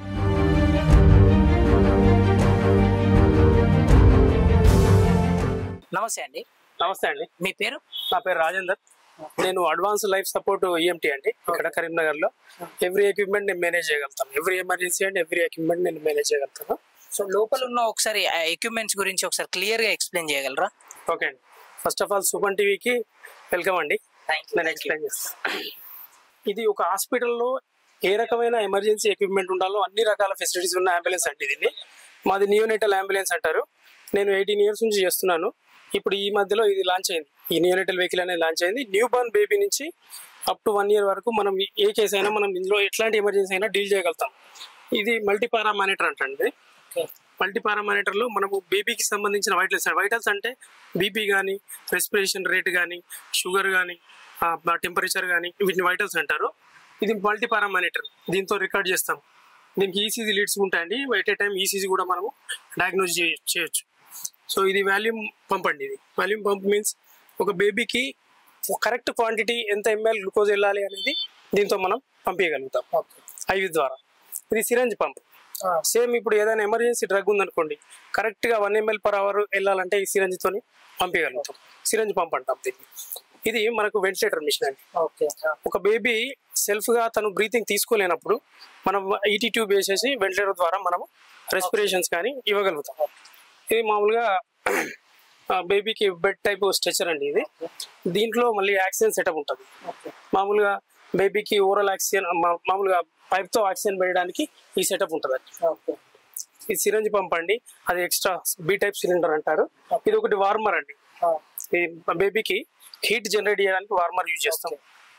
నమస్తే అండి నమస్తే అండి మీ పేరు నా పేరు రాజేందర్ నేను అడ్వాన్స్ లైఫ్ సపోర్ట్ ఈఎంటీ అండి ఇక్కడ కరీంనగర్ లో ఎవ్రీ ఎక్విప్మెంట్ నేను మేనేజ్ చేయగలుగుతాను every emergency and every equipment నేను మేనేజ్ చేయగలుగుతాను సో లోపల ఉన్న ఒకసారి ఎక్విప్మెంట్స్ గురించి ఒకసారి క్లియర్ గా ఎక్స్ప్లెయిన్ చేయగలరా ఓకే అండి ఫస్ట్ ఆఫ్ ఆల్ సుమన్ టీవీకి వెల్కమ్ అండి Thank you, నేను thank you. ఎక్స్ప్లెయిన్ చేస్తాను ఇది ఒక హాస్పిటల్లో ఏ రకమైన ఎమర్జెన్సీ ఎక్విప్మెంట్ ఉండాలో అన్ని రకాల ఫెసిలిటీస్ ఉన్న అంబులెన్స్ అండి ఇది మాది నియోనెటల్ అంబులెన్స్ అంటారు నేను ఎయిటీన్ ఇయర్స్ నుంచి చేస్తున్నాను ఇప్పుడు ఈ మధ్యలో ఇది లాంచ్ అయింది ఈ నియోనెటల్ వెహికల్ అనేది లాంచ్ అయింది న్యూ బర్న్ బేబీ నుంచి అప్ టు వన్ ఇయర్ వరకు మనం ఏ కేసు అయినా మనం ఇందులో ఎట్లాంటి ఎమర్జెన్సీ అయినా డీల్ చేయగలుగుతాం ఇది మల్టీపారా మానిటర్ అంటండి మల్టీపారా మానిటర్ లో మనము బేబీకి సంబంధించిన వైటల్స్ వైటల్స్ అంటే బీపీ కానీ రెస్పిరేషన్ రేట్ కానీ షుగర్ కానీ టెంపరేచర్ కానీ వీటిని వైటల్స్ అంటారు ఇది మల్టీపారా మానిటర్ దీంతో రికార్డ్ చేస్తాం దీనికి ఈసీజీ లీడ్స్ ఉంటాయండి ఎట్ ఏ టైం ఈసీజీ కూడా మనము డయాగ్నోజ్ చేయొచ్చు సో ఇది వాల్యూమ్ పంప్ అండి ఇది వాల్యూమ్ పంప్ మీన్స్ ఒక బేబీకి కరెక్ట్ క్వాంటిటీ ఎంత ఎంఎల్ గ్లూకోజ్ వెళ్ళాలి అనేది దీంతో మనం పంపించగలుగుతాం ఐవి ద్వారా ఇది సిరంజ్ పంప్ సేమ్ ఇప్పుడు ఏదైనా ఎమర్జెన్సీ డ్రగ్ ఉందనుకోండి కరెక్ట్ గా వన్ ఎంఎల్ పర్ అవర్ వెళ్ళాలంటే ఈ సిరంజ్ తోని పంపించగలుగుతాం సిరంజ్ పంప్ అంటాం దీన్ని ఇది మనకు వెంటిలేటర్ మిషన్ అండి ఓకే ఒక బేబీ సెల్ఫ్ గా తను బ్రీతింగ్ తీసుకోలేనప్పుడు మనం ఈటీ ట్యూబ్ వేసేసి వెంటిలేటర్ ద్వారా మనం రెస్పిరేషన్స్ కానీ ఇవ్వగలుగుతాం ఇది మామూలుగా బేబీకి బెడ్ టైప్ స్ట్రెచర్ అండి ఇది దీంట్లో మళ్ళీ ఆక్సిజన్ సెటప్ ఉంటుంది మామూలుగా బేబీకి ఓరల్ ఆక్సిజన్ మామూలుగా పైప్ తో ఆక్సిజన్ పెట్టడానికి ఈ సెటప్ ఉంటుంది ఇది సిరంజ్ పంప్ అండి అది ఎక్స్ట్రా బి టైప్ సిలిండర్ అంటారు ఇది ఒకటి వార్మర్ అండి ఈ బేబీకి హీట్ జనరేట్ చేయడానికి వార్మర్ యూజ్ చేస్తాం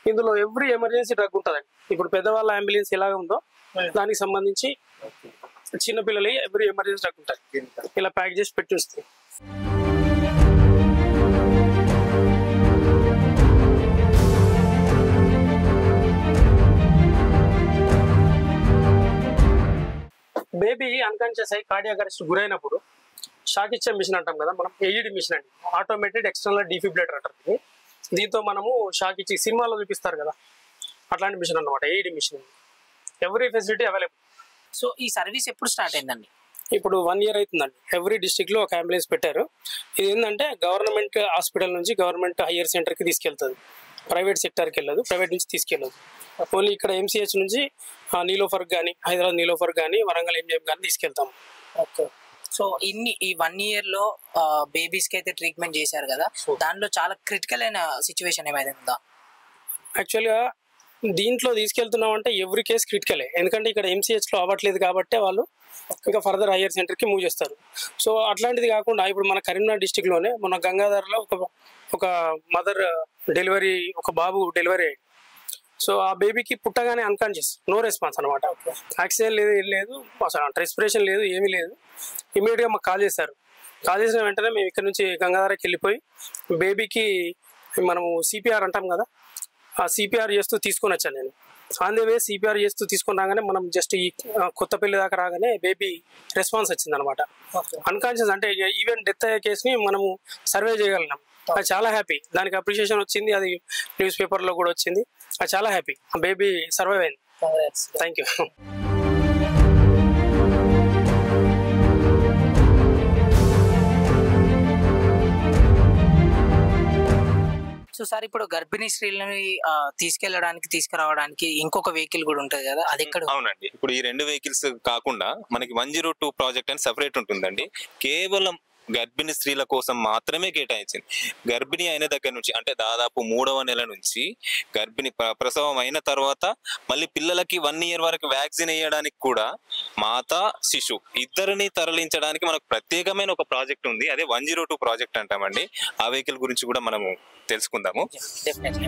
ఇందులో ఎవ్రీ ఎమర్జెన్సీ డ్రగ్ ఉంటుందండి ఇప్పుడు పెద్దవాళ్ళ అంబులెన్స్ ఎలాగ ఉందో దానికి సంబంధించి చిన్నపిల్లలు ఎవ్రీ ఎమర్జెన్సీ డ్రగ్ ఉంటుంది ఇలా ప్యాక్ చేసి పెట్టి వస్తుంది బేబీ అన్కాన్షియస్ అయ్యి కార్డియాక్ అరెస్ట్ గురైనప్పుడు షాక్ ఇచ్చే మిషన్ అంటాం కదా మనం ఏఈడి మిషన్ అండి ఆటోమేటెడ్ ఎక్స్టర్నల్ డిఫిబ్రిలేటర్ అంటారు ఇది. దీంతో మనము షాక్ ఇచ్చి సినిమాలో చూపిస్తారు కదా అట్లాంటి మిషన్ అన్నమాట AED machine every facility available so ఈ సర్వీస్ ఎప్పుడు స్టార్ట్ అయిందండి ఇప్పుడు వన్ ఇయర్ అవుతుందండి ఎవ్రీ డిస్టిక్ లో ఒక అంబులెన్స్ పెట్టారు ఇది ఏంటంటే గవర్నమెంట్ హాస్పిటల్ నుంచి గవర్నమెంట్ హయ్యర్ సెంటర్ కి తీసుకెళ్తుంది ప్రైవేట్ సెక్టర్కి వెళ్ళదు ప్రైవేట్ నుంచి తీసుకెళ్ళదు ఓన్లీ ఇక్కడ ఎంసీహెచ్ నుంచి ఆ, నీలోఫర్ కానీ హైదరాబాద్ నీలోఫర్ కానీ వరంగల్ ఎంజిఎం కానీ తీసుకెళ్తాం ఓకే సో ఇన్ని ఈ వన్ ఇయర్ లో బేబీస్ కి అయితే ట్రీట్మెంట్ చేశారు కదా దానిలో చాలా క్రిటికల్ అయిన సిచ్యువేషన్ ఏమైనా ఉందా యాక్చువల్గా దీంట్లో తీసుకెళ్తున్నాం అంటే ఎవ్రీ కేసు క్రిటికలే ఎందుకంటే ఇక్కడ ఎంసీహెచ్ లో అవ్వట్లేదు కాబట్టి వాళ్ళు ఇంకా ఫర్దర్ హయ్యర్ సెంటర్ కి మూవ్ చేస్తారు సో అట్లాంటిది కాకుండా ఇప్పుడు మన కరీంనగర్ డిస్టిక్ లోనే మన గంగాధర్లో ఒక ఒక మదర్ డెలివరీ ఒక బాబు డెలివరీ అయ్యింది సో ఆ బేబీకి పుట్టగానే అన్కాన్షియస్ నో రెస్పాన్స్ అనమాట ఆక్సిజన్ లేదు ఏం లేదు అసలు రెస్పిరేషన్ లేదు ఏమీ లేదు ఇమీడియట్గా మాకు కాల్ చేశారు కాల్ చేసిన వెంటనే మేము ఇక్కడ నుంచి గంగాధరకి వెళ్ళిపోయి బేబీకి మనము సిపిఆర్ అంటాం కదా ఆ సిపిఆర్ చేస్తూ తీసుకొని వచ్చాను నేను ఆన్ ది వే సిపిఆర్ చేస్తూ తీసుకొని రాగానే మనం జస్ట్ ఈ ఆ, కొత్త పెళ్లి దాకా రాగానే బేబీ రెస్పాన్స్ వచ్చింది అనమాట అన్కాన్షియస్ అంటే ఈవెన్ డెత్ అయ్యే కేసుని మనము సర్వే చేయగలిగినాం అది చాలా హ్యాపీ దానికి అప్రిషియేషన్ వచ్చింది అది న్యూస్ పేపర్లో కూడా వచ్చింది అది చాలా హ్యాపీ ఆ బేబీ సర్వైవ్ అయింది థ్యాంక్ యూ సో సార్ ఇప్పుడు గర్భిణీ స్త్రీలని ఆ, తీసుకెళ్ళడానికి తీసుకురావడానికి ఇంకొక వెహికల్ కూడా ఉంటది కదా అది ఎక్కడ అవునండి ఇప్పుడు ఈ రెండు వెహికల్స్ కాకుండా మనకి వన్ జీరో టూ ప్రాజెక్ట్ అని సెపరేట్ ఉంటుందండి కేవలం గర్భిణీ స్త్రీల కోసం మాత్రమే కేటాయించింది గర్భిణీ అయిన దగ్గర నుంచి అంటే దాదాపు మూడవ నెల నుంచి గర్భిణీ ప్ర- ప్రసవం అయిన తర్వాత మళ్ళీ పిల్లలకి వన్ ఇయర్ వరకు వ్యాక్సిన్ వేయడానికి కూడా మాత శిశు ఇద్దరిని తరలించడానికి మనకు ప్రత్యేకమైన ఒక ప్రాజెక్ట్ ఉంది అదే వన్ జీరో టూ ప్రాజెక్ట్ అంటామండి ఆ వెహికల్ గురించి కూడా మనము తెలుసుకుందాము డెఫినెట్లీ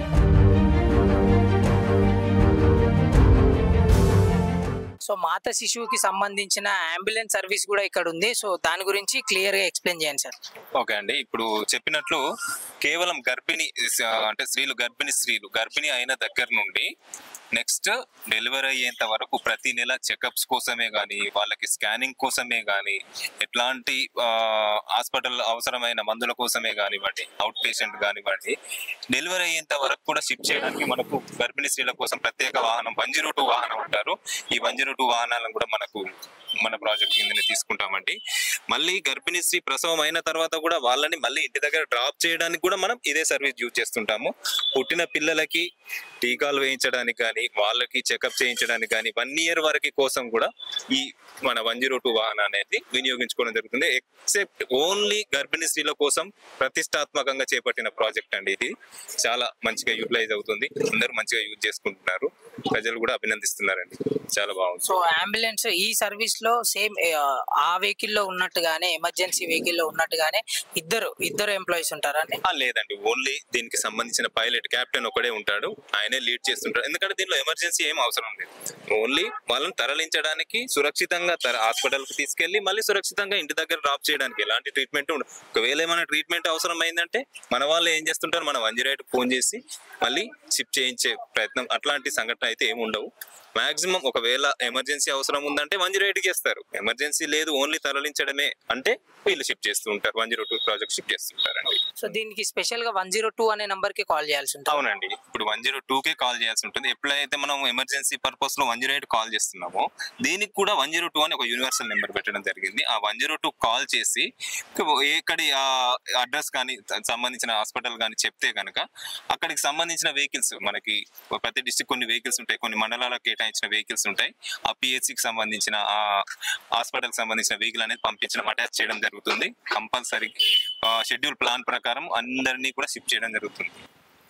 సో మాత శిశువుకి సంబంధించిన అంబులెన్స్ సర్వీస్ కూడా ఇక్కడ ఉంది సో దాని గురించి క్లియర్ గా ఎక్స్ప్లెయిన్ చేయండి సార్ ఓకే అండి ఇప్పుడు చెప్పినట్లు కేవలం గర్భిణి స- అంటే స్త్రీలు గర్భిణీ స్త్రీలు గర్భిణి అయిన దగ్గర నుండి నెక్స్ట్ డెలివరీ అయ్యేంత వరకు ప్రతి నెల చెకప్స్ కోసమే కానీ వాళ్ళకి స్కానింగ్ కోసమే కానీ ఎట్లాంటి హాస్పిటల్ అవసరమైన మందుల కోసమే కానివ్వండి అవుట్ పేషెంట్ కానివ్వండి డెలివరీ అయ్యేంత వరకు కూడా షిఫ్ట్ చేయడానికి మనకు గర్భిణీ స్త్రీల కోసం ప్రత్యేక వాహనం వన్ జీరో టూ వాహనం ఉంటారు ఈ వన్ జీరో టూ వాహనాలను కూడా మనకు మన ప్రాజెక్ట్ కిందనే తీసుకుంటామండి మళ్ళీ గర్భిణీ స్త్రీ ప్రసవం అయిన తర్వాత కూడా వాళ్ళని మళ్ళీ ఇంటి దగ్గర డ్రాప్ చేయడానికి కూడా మనం ఇదే సర్వీస్ యూజ్ చేస్తుంటాము పుట్టిన పిల్లలకి టీకాలు వేయించడానికి కానీ వాళ్ళకి చెకప్ చేయించడానికి కానీ వన్ ఇయర్ వరకు కోసం కూడా ఈ మన వన్ జీరో టూ వాహనం అనేది వినియోగించుకోవడం జరుగుతుంది ఎక్సెప్ట్ ఓన్లీ గర్భిణీ స్త్రీల కోసం ప్రతిష్టాత్మకంగా చేపట్టిన ప్రాజెక్ట్ అండి ఇది చాలా మంచిగా యూటిలైజ్ అవుతుంది అందరూ మంచిగా యూజ్ చేసుకుంటున్నారు ప్రజలు కూడా అభినందిస్తున్నారండి చాలా బాగుంది సో అంబులెన్స్ ఈ సర్వీస్ లో సేమ్ ఆ వెహికల్ లో ఉన్నట్టుగానే ఎమర్జెన్సీ వెహికల్ లో ఉన్నట్టుగానే ఇద్దరు ఇద్దరు ఎంప్లాయీస్ ఉంటారా అండి ఆ, లేదండి ఓన్లీ దీనికి సంబంధించిన పైలట్ కెప్టెన్ ఒకడే ఉంటాడు ఆయనే లీడ్ చేస్తుంటాడు ఎందుకంటే దీనిలో ఎమర్జెన్సీ ఏం అవసరం లేదు ఓన్లీ వాళ్ళని తరలించడానికి సురక్షితంగా హాస్పిటల్ కి తీసుకెళ్లి మళ్ళీ సురక్షితంగా ఇంటి దగ్గర డ్రాప్ చేయడానికి ఎలాంటి ట్రీట్మెంట్ ఉండదు ఒకవేళ ఏమైనా ట్రీట్మెంట్ అవసరం అయిందంటే మన వాళ్ళు ఏం చేస్తుంటారు మన వన్ జీరో ఫోన్ చేసి మళ్ళీ షిఫ్ట్ చేయించే ప్రయత్నం అట్లాంటి సంఘటన అయితే ఏమి ఉండవు మాక్సిమం ఒకవేళ ఎమర్జెన్సీ అవసరం ఉందంటే వన్ జీరో ఎయిట్కి చేస్తారు ఎమర్జెన్సీ లేదు ఓన్లీ తరలించడమే అంటే వీళ్ళు షిఫ్ట్ చేస్తూ ఉంటారు one zero two project shift చేస్తుంటారండి సో దీనికి స్పెషల్ గా వన్ జీరో టూ అనే నంబర్ కి కాల్ చేయాల్సి ఉంటుంది అవునండి ఇప్పుడు వన్ జీరో టూ కే కాల్ చేయాల్సి ఉంటుంది ఎప్పుడైతే మనం ఎమర్జెన్సీ పర్పస్ లో వన్ జీరో ఎయిట్ కాల్ చేస్తున్నామో దీనికి కూడా వన్ జీరో టూ అని ఒక యూనివర్సల్ నెంబర్ పెట్టడం జరిగింది ఆ వన్ జీరో టూ కాల్ చేసి ఎక్కడి ఆ అడ్రస్ కానీ త- సంబంధించిన హాస్పిటల్ కానీ చెప్తే కనుక అక్కడికి సంబంధించిన వెహికల్స్ మనకి ప్రతి డిస్టిక్ కొన్ని వెహికల్స్ ఉంటాయి కొన్ని మండలాలకు కేటాయించిన వెహికల్స్ ఉంటాయి ఆ పిహెచ్సికి సంబంధించిన ఆ హాస్పిటల్ సంబంధించిన వెహికల్ అనేది పంపించడం అటాచ్ చేయడం జరుగుతుంది కంపల్సరీ షెడ్యూల్ ప్లాన్ ప్రకారం అందరినీ కూడా షిఫ్ట్ చేయడం జరుగుతుంది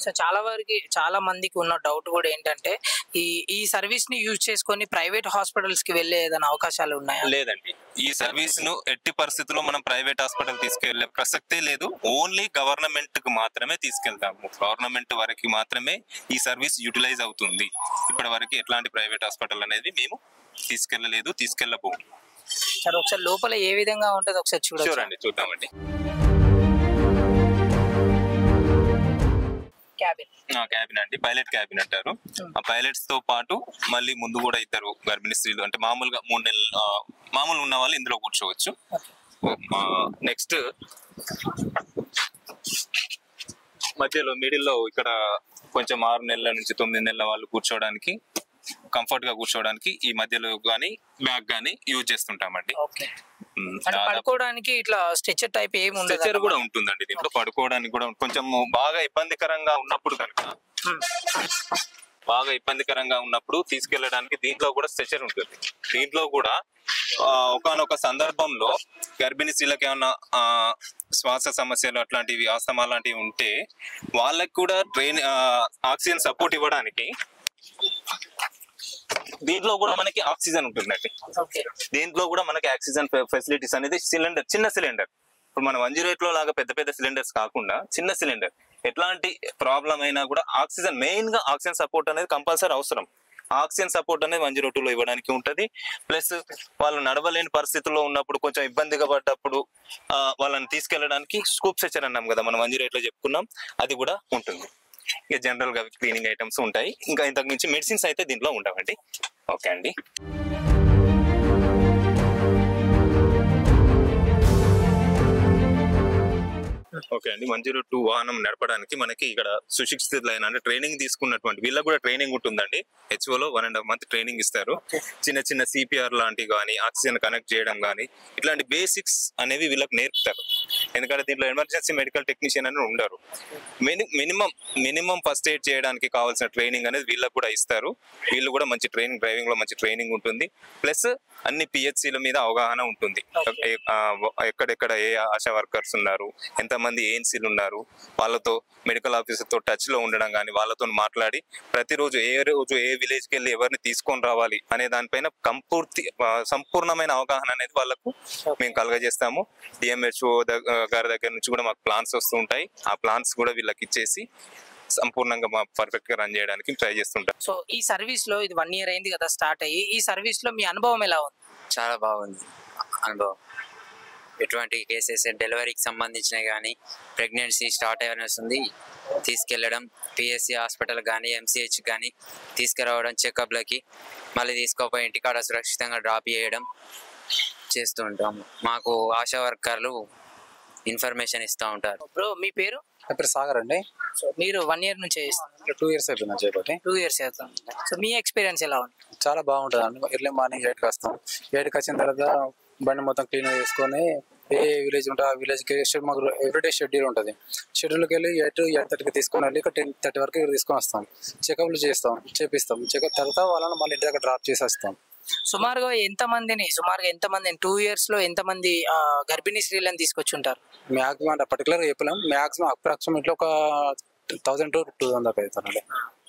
సో చాలా వరకు చాలా మందికి ఉన్న డౌట్ కూడా ఏంటంటే ఈ ఈ సర్వీస్ ని యూజ్ చేసుకొని ప్రైవేట్ హాస్పిటల్స్ కి వెళ్ళే ఏదైనా అవకాశాలు ఉన్నాయా లేదండి ఈ సర్వీస్ ను ఎట్టి పరిస్థితుల్లో మనం ప్రైవేట్ హాస్పిటల్ తీసుకెళ్లే ప్రసక్తే లేదు ఓన్లీ గవర్నమెంట్ కు మాత్రమే తీసుకెళ్తాము గవర్నమెంట్ వరకు మాత్రమే ఈ సర్వీస్ యూటిలైజ్ అవుతుంది ఇప్పటి వరకు ఎట్లాంటి ప్రైవేట్ హాస్పిటల్ అనేది మేము తీసుకెళ్లలేదు తీసుకెళ్లబోము సరే ఒకసారి లోపల ఏ విధంగా ఉంటుందో ఒకసారి చూడొచ్చు చూడండి చూద్దామండి క్యాబిన్ క్యాబిన్ అండి పైలట్ క్యాబిన్ అంటారు ఆ పైలట్స్ తో పాటు మళ్ళీ ముందు కూడా ఇద్దరు గర్భిణీ స్త్రీలు అంటే మామూలుగా మూడు నెలలు ఆ, మామూలు ఉన్న వాళ్ళు ఇందులో కూర్చోవచ్చు నెక్స్ట్ మధ్యలో మిడిల్ లో ఇక్కడ కొంచెం ఆరు నెలల నుంచి తొమ్మిది నెలల వాళ్ళు కూర్చోవడానికి కంఫర్ట్ గా కూర్చోవడానికి ఈ మధ్యలో గానీ బ్యాగ్ గానీ యూజ్ చేస్తుంటామండి ఓకే ఉమ్, అంటే దాదాపు పడుకోవడానికి ఇట్లా స్ట్రెచర్ టైప్ ఏమి ఉండదు స్ట్రెచర్ కూడా ఉంటుందండి దీంట్లో పడుకోవడానికి కూడా కొంచెం బాగా ఇబ్బందికరంగా ఉన్నప్పుడు కనుక బాగా ఇబ్బందికరంగా ఉన్నప్పుడు తీసుకెళ్ళడానికి దీంట్లో కూడా స్ట్రెచర్ ఉంటుంది దీంట్లో కూడా ఒకనొక సందర్భంలో గర్భిణీ స్త్రీలకు ఏమన్నా ఆ, శ్వాస సమస్యలు అట్లాంటివి ఆస్తమా లాంటివి ఉంటే వాళ్ళకి కూడా ట్రైన్ ఆక్సిజన్ సపోర్ట్ ఇవ్వడానికి దీంట్లో కూడా మనకి ఆక్సిజన్ ఉంటుందండి ఓకే దీంట్లో కూడా మనకి ఆక్సిజన్ ఫెసిలిటీస్ అనేది సిలిండర్ చిన్న సిలిండర్ ఇప్పుడు మన వన్ జీరో ఎయిట్ లో లాగా పెద్ద పెద్ద సిలిండర్స్ కాకుండా చిన్న సిలిండర్ ఎట్లాంటి ప్రాబ్లం అయినా కూడా ఆక్సిజన్ మెయిన్ గా ఆక్సిజన్ సపోర్ట్ అనేది కంపల్సరీ అవసరం ఆక్సిజన్ సపోర్ట్ అనేది వన్ జీరో లో ఇవ్వడానికి ఉంటది ప్లస్ వాళ్ళు నడవలేని పరిస్థితుల్లో ఉన్నప్పుడు కొంచెం ఇబ్బందిగా పడ్డప్పుడు ఆ, వాళ్ళని తీసుకెళ్ళడానికి స్కూప్ సెచర్ అన్నాం కదా మనం వన్ జీరో లో చెప్పుకున్నాం అది కూడా ఉంటుంది ఇక జనరల్ గా క్లీనింగ్ ఐటమ్స్ ఉంటాయి ఇంకా ఇంతకు మించి మెడిసిన్స్ అయితే దీంట్లో ఉండవండి ఓకే అండి ఓకే అండి వన్ జీరో టూ వాహనం నడపడానికి మనకి ఇక్కడ సుశిక్షితులైన అంటే ట్రైనింగ్ తీసుకున్నటువంటి వీళ్ళకి కూడా ట్రైనింగ్ ఉంటుందండి HO లో one and half month training ఇస్తారు చిన్న చిన్న సిపిఆర్ లాంటివి కానీ ఆక్సిజన్ కనెక్ట్ చేయడం కానీ ఇట్లాంటి బేసిక్స్ అనేవి వీళ్ళకి నేర్పుతారు ఎందుకంటే దీంట్లో ఎమర్జెన్సీ మెడికల్ టెక్నీషియన్ అని ఉండరు మినిమం మినిమం ఫస్ట్ ఎయిడ్ చేయడానికి కావాల్సిన ట్రైనింగ్ అనేది వీళ్ళకి కూడా ఇస్తారు వీళ్ళు కూడా మంచి ట్రైనింగ్ డ్రైవింగ్ లో మంచి ట్రైనింగ్ ఉంటుంది ప్లస్ అన్ని పిహెచ్సిల మీద అవగాహన ఉంటుంది ఏ- ఆ, ఎక్కడెక్కడ ఏ ఆశా వర్కర్స్ ఉన్నారు ఎంతమంది ఏఎన్సీలు ఉన్నారు వాళ్ళతో మెడికల్ ఆఫీసర్ తో టచ్ లో ఉండడం కానీ వాళ్ళతో మాట్లాడి ప్రతిరోజు ఏ రోజు ఏ విలేజ్ కి వెళ్ళి ఎవరిని తీసుకొని రావాలి అనే దానిపైన కంపూర్తి ఆ, సంపూర్ణమైన అవగాహన అనేది వాళ్ళకు మేము కలగజేస్తాము డిఎంహెచ్ఓ గారి దగ్గర నుంచి కూడా మాకు ప్లాన్స్ వస్తూ ఉంటాయి ఆ ప్లాన్స్ కూడా వీళ్ళకి ఇచ్చేసి సంపూర్ణంగా మా పర్ఫెక్ట్ గా రన్ చేయడానికి ట్రై చేస్తుంటాం సో ఈ సర్వీస్ లో ఇది వన్ ఇయర్ అయింది కదా స్టార్ట్ అయ్యి ఈ సర్వీస్ లో మీ అనుభవం ఎలా ఉంది చాలా బాగుంది అనుభవం ఎటువంటి కేసెస్ డెలివరీకి సంబంధించినవి కానీ ప్రెగ్నెన్సీ స్టార్ట్ అయ్యాలని వస్తుంది తీసుకెళ్ళడం పిఎస్సి హాస్పిటల్ కానీ ఎంసీహెచ్ కానీ తీసుకురావడం చెకప్లకి మళ్ళీ తీసుకోపోయి ఇంటికాడ సురక్షితంగా డ్రాప్ చేయడం చేస్తూ ఉంటాము మాకు ఆశా వర్కర్లు ఇన్ఫర్మేషన్ ఇస్తూ ఉంటారు బ్రో మీ పేరు నా పేరు సాగర్ అండి సో మీరు వన్ ఇయర్ నుంచి చేస్తారు టూ ఇయర్స్ అయిపోయింది చేయబట్టి టూ ఇయర్స్ అవుతుంది సో మీ ఎక్స్పీరియన్స్ ఎలా ఉంది చాలా బాగుంటుంది అండి ఎర్లీ మార్నింగ్ ఎయిట్కి వస్తాం ఎయిట్కి వచ్చిన తర్వాత బండి మొత్తం క్లీన్ చేసుకొని ఏ విలేజ్ ఉంటే ఆ విలేజ్కి షెడ్ మాకు ఎవ్రీడే షెడ్యూల్ ఉంటుంది షెడ్యూల్కి వెళ్ళి ఎయిట్ ఎయిట్ థర్టీకి తీసుకొని వెళ్ళి ఇక్కడ టెన్ థర్టీ వరకు ఇక్కడ తీసుకొని వస్తాం చెకప్లు చేస్తాం చేపిస్తాం చెకప్ తర్వాత వాళ్ళని మళ్ళీ ఇంటి దగ్గర డ్రాప్ చేసి వస్తాం సుమారుగా ఎంత మందిని సుమారుగా ఎంత మందిని టూ ఇయర్స్ లో ఎంత మంది ఆ, గర్భిణీ స్త్రీలను తీసుకొచ్చి ఉంటారు మ్యాక్సిమం అంటే పర్టికులర్గా చెప్పలేం మ్యాక్సిమం అప్రాక్సిమేట్లీ ఒక థౌసండ్ టు టూ థౌసండ్ దాకా అవుతానండి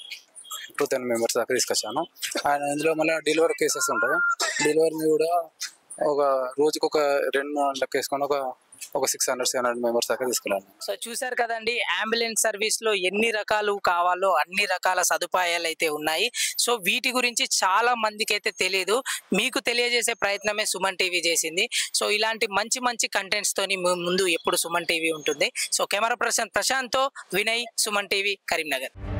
టూ టెన్ మెంబర్స్ దాకా తీసుకొచ్చాను అండ్ ఇందులో మళ్ళీ డెలివరీ కేసెస్ ఉంటాయి డెలివరీని కూడా ఒక రోజుకి ఒక రెండు లెక్క వేసుకొని ఒక ఒక six hundred seven hundred members దాకా తీసుకెళ్ళాను సో చూసారు కదండి అంబులెన్స్ సర్వీస్ లో ఎన్ని రకాలు కావాలో అన్ని రకాల సదుపాయాలు అయితే ఉన్నాయి సో వీటి గురించి చాలా మందికి అయితే తెలియదు మీకు తెలియజేసే ప్రయత్నమే సుమన్ టీవీ చేసింది సో ఇలాంటి మంచి మంచి కంటెంట్స్ తోని ము- ముందు ఎప్పుడు సుమన్ టీవీ ఉంటుంది సో కెమెరా పర్సన్ ప్రశాంత్ తో వినయ్ సుమన్ టీవీ కరీంనగర్